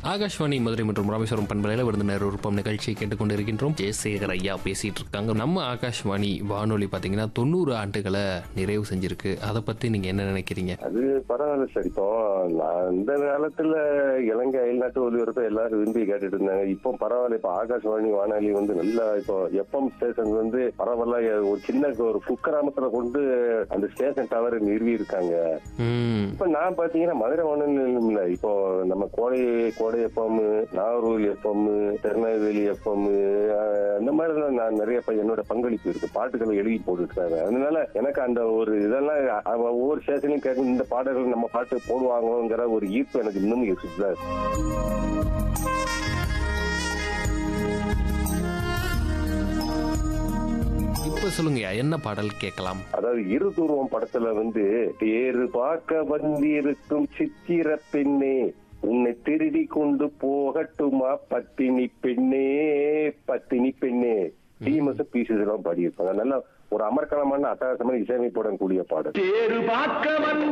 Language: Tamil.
ஆகாஷ்வாணி மதுரை மற்றும் ராமேஸ்வரம் பண்பலையில் விருந்தினர் விருப்பம் நிகழ்ச்சியை கேட்டுக்கொண்டிருக்கின்றோம் ஜெயசேகர் ஐயா பேசிட்டு இருக்காங்க நம்ம ஆகாஷ்வாணி வானொலி பார்த்தீங்கன்னா தொண்ணூறு ஆண்டுகளை நிறைவு செஞ்சிருக்கு அதை பத்தி நீங்க என்ன நினைக்கிறீங்க அது பரவாயில்ல சார் இப்போ நான் அந்த காலத்துல இலங்கை அயல்நாட்டு ஒலிபரப்பை எல்லாரும் விரும்பி கேட்டுட்டு இருந்தாங்க இப்போ பரவாயில்ல இப்போ ஆகாஷ்வாணி வானொலி வந்து நல்லா இப்போ எஃப்எம் ஸ்டேஷன் வந்து பரவாயில்ல ஒரு சின்ன ஒரு குக்கிராமத்துல கொண்டு அந்த ஸ்டேஷன் டவர் நிறுவி இருக்காங்க ம் இப்ப நான் பாத்தீங்கன்னா மதுரை வானொலி இல்ல இப்போ நம்ம Kodai Kodai FM Nagercoil FM Tirunelveli FM அந்த மாதிரி தான் நான் நிறைய ப- என்னோட பங்களிப்பு இருக்கு பாட்டுகளை எழுதி போட்டுருக்காங்க அதனால எனக்கு அந்த ஒரு இதெல்லாம் அவ- ஒவ்வொரு ஸ்டேஷன்லயும் கேட்கும் இந்த பாடல்கள் நம்ம பாட்டு போடுவாங்கங்கிற ஒரு ஈர்ப்பு எனக்கு இன்னும் இருக்குதா இப்போ சொல்லுங்கய்யா என்ன பாடல் கேட்கலாம் அதாவது இருதுருவம் படத்துல வந்து தேரு பார்க்க வந்திருக்கும் சித்திர பெண்ணே உன்னை திருடி கொண்டு போகட்டுமா பத்தினி பெண்ணே பத்தினி பெண்ணே டீமஸ் பீசஸ் எல்லாம் பாடியிருப்பாங்க நல்லா ஒரு அமர்க்கலமான அட்டகாசமான இசையமைப்புடன் கூடிய பாடல் தேரு பார்க்க வந்து